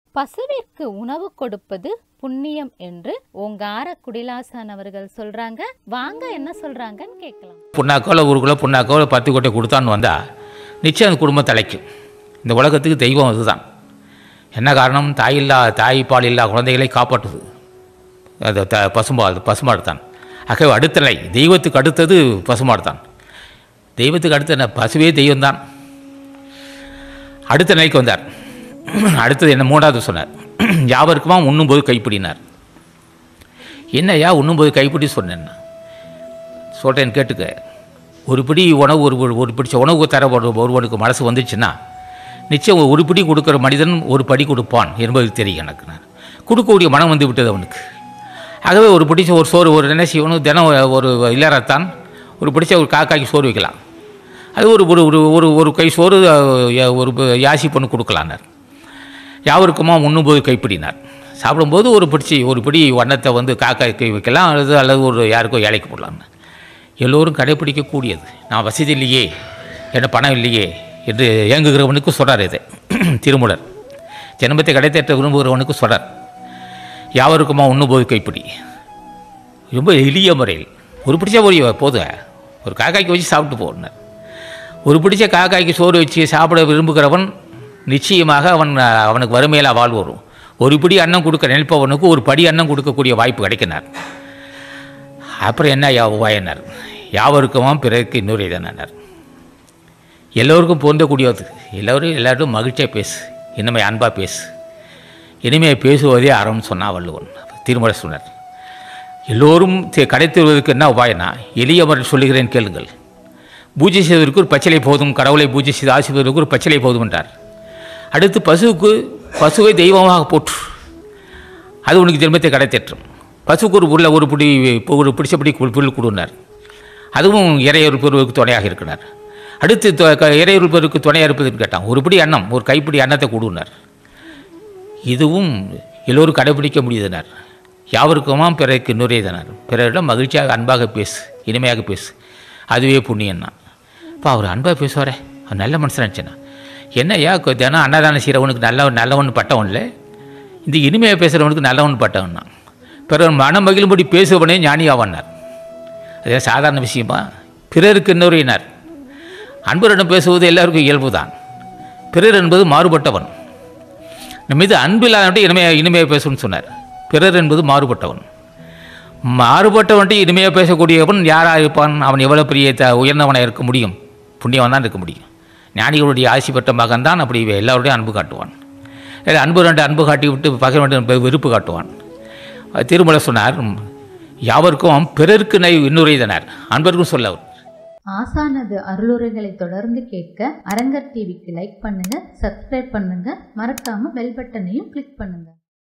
பசுவிற்கு உணவு கொடுப்பது புண்ணியம் என்று ஓங்கார குடிலாசன் அவர்கள் சொல்றாங்க வாங்க என்ன சொல்றாங்கன்னு கேட்கலாம் புண்ணாக்கோ இல்லை ஒரு கிலோ புண்ணாக்கோ இல்லை பத்து கொட்டை கொடுத்தான்னு வந்தால் நிச்சயம் அந்த குடும்பம் தலைக்கும் இந்த உலகத்துக்கு தெய்வம் அதுதான் என்ன காரணம் தாய் இல்லா தாய் பால் இல்லா குழந்தைகளை காப்பாற்றுது அது த பசும்பால் பசுமாடு தான் ஆகவே அடுத்த நிலை தெய்வத்துக்கு அடுத்தது பசுமாடு தான் தெய்வத்துக்கு அடுத்த ந- பசுவே தெய்வம்தான் அடுத்த நிலைக்கு வந்தார் அடுத்தது என்ன மூன்றாவது சொன்னார் யாவருக்குமா உண்ணும்போது கைப்பிடினார் என்னய்யா உண்ணும்போது கைப்பிடி சொன்னேன்னா சொல்கிறேன் கேட்டுக்க ஒரு பிடி உணவு ஒரு ஒரு- ஒரு பிடிச்ச உணவு தர ஒரு ஒருவனுக்கு மனசு வந்துச்சுன்னா நிச்சயம் ஒரு பிடி கொடுக்குற மனிதன் ஒரு படி கொடுப்பான் என்பது தெரியும் எனக்கு நான் கொடுக்கக்கூடிய மனம் வந்து விட்டது அவனுக்கு ஆகவே ஒரு பிடிச்ச ஒரு சோறு ஒரு என்ன செய்யணும் தினம் ஒரு இல்லாரத்தான் ஒரு பிடிச்ச ஒரு காக்காய்க்கு சோறு வைக்கலாம் அது ஒரு ஒரு ஒரு ஒரு ஒரு கை சோறு அஹ், ஒரு ப- யாசி பொண்ணு கொடுக்கலான்னார் யாவருக்குமா உண்ணும்போது கைப்பிடினார் சாப்பிடும்போது ஒரு பிடிச்சி ஒரு பிடி வண்ணத்தை வந்து காக்காய்க்கு வைக்கலாம் அல்லது அல்லது ஒரு யாருக்கோ ஏழைக்கு போடலாம்னு எல்லோரும் கடைப்பிடிக்கக்கூடியது நான் வசதி இல்லையே என்ன பணம் இல்லையே என்று இயங்குகிறவனுக்கு சொல்கிறார் இது திருமுலர் ஜென்மத்தை கடைத்தேற்ற விரும்புகிறவனுக்கு சொல்கிறார் யாவருக்குமா உண்ணும்போது கைப்பிடி ரொம்ப எளிய முறையில் ஒரு பிடிச்ச ஒரு போதும் ஒரு காக்காய்க்கு வச்சு சாப்பிட்டு போனார் ஒரு பிடிச்ச காக்காய்க்கு சோறு வச்சு சாப்பிட விரும்புகிறவன் நிச்சயமாக அவன் அவனுக்கு வறுமையில் வாழ்வு வரும் ஒரு பிடி அன்னம் கொடுக்க நினைப்பவனுக்கு ஒரு படி அன்னம் கொடுக்கக்கூடிய வாய்ப்பு கிடைக்கினார் அப்புறம் என்ன யா உபாயனார் யாவருக்குமாம் பிறருக்கு இன்னொரு இதனார் எல்லோருக்கும் பொருந்தக்கூடியது எல்லோரும் எல்லாரும் மகிழ்ச்சியாக பேசு இனிமே அன்பாக பேசு இனிமே பேசுவதே அறம்னு சொன்னா வள்ளுவன் திருமலை சொன்னார் எல்லோரும் தி- கடை தருவதற்கு என்ன உபாயனா எளிய முறையில் சொல்லுகிறேன் கேளுங்கள் பூஜை செய்வதற்கு ஒரு பச்சிலை போதும் கடவுளை பூஜை செய்து ஆசிர்வதற்கு ஒரு பச்சிலை போதும் என்றார் அடுத்து பசுவுக்கு பசுவை தெய்வமாக போற்று அது உனக்கு ஜென்மத்தை கடை தேற்றும் பசுவுக்கு ஒரு உள்ள ஒரு பிடி ஒரு பிடிச்சபடி புல் புல் கொடுனார் அதுவும் இறையொரு பெருவுக்கு துணையாக இருக்கிறார் அடுத்து தொ- க- இறையொரு பெருக்கு துணையாக இருப்பதுன்னு கேட்டான் ஒரு பிடி அன்னம் ஒரு கைப்பிடி அன்னத்தை கொடுனார் இதுவும் எல்லோரும் கடைபிடிக்க முடியுதுனார் யாவருக்குமாம் பிறருக்கு நுரையதனார் பிறரிடம் மகிழ்ச்சியாக அன்பாக பேசு இனிமையாக பேசு அதுவே புண்ணியன்னா இப்போ அவர் அன்பாக பேசுவாரே அவர் நல்ல மனுஷன் நினச்சேன்னா என்னய்யா கொ- தினம் அன்னதானம் செய்கிறவனுக்கு நல்ல நல்லவன் பட்டவன் இல்லை இந்த இனிமையாக பேசுகிறவனுக்கு நல்லவன் பட்டவன் தான் பிறர் மனம் மகிழும்படி பேசுவனே ஞானியாவன்னார் அது சாதாரண விஷயமா பிறருக்கு இன்னொருயினார் அன்பரிடம் பேசுவது எல்லாருக்கும் இயல்பு தான் பிறர் என்பது மாறுபட்டவன் நம்ம மீது அன்பில்லாதவன்ட்டு இனிமையாக இனிமையாக பேசணும்னு சொன்னார் பிறர் என்பது மாறுபட்டவன் மாறுபட்டவன்ட்டு இனிமையாக பேசக்கூடியவன் யாராக இருப்பான் அவன் எவ்வளோ பெரிய த உயர்ந்தவனாக இருக்க முடியும் புண்ணியவன் தான் இருக்க முடியும் ஞானிகளுடைய ஆசி பெற்ற மகன் தான் அப்படி எல்லாருடையும் அன்பு காட்டுவான் இல்லை அன்பு ரெண்டு அன்பு காட்டி விட்டு பகை ரெண்டு வெறுப்பு காட்டுவான் திருமலை சொன்னார் யாவருக்கும் பிறருக்கு நை இன்னுரைதனார் அன்பருக்கும் சொல்ல அவர் ஆசானது அருளுரைகளை தொடர்ந்து கேட்க அரங்கர் டிவிக்கு லைக் பண்ணுங்க சப்ஸ்கிரைப் பண்ணுங்க மறக்காம பெல் பட்டனையும் கிளிக் பண்ணுங்க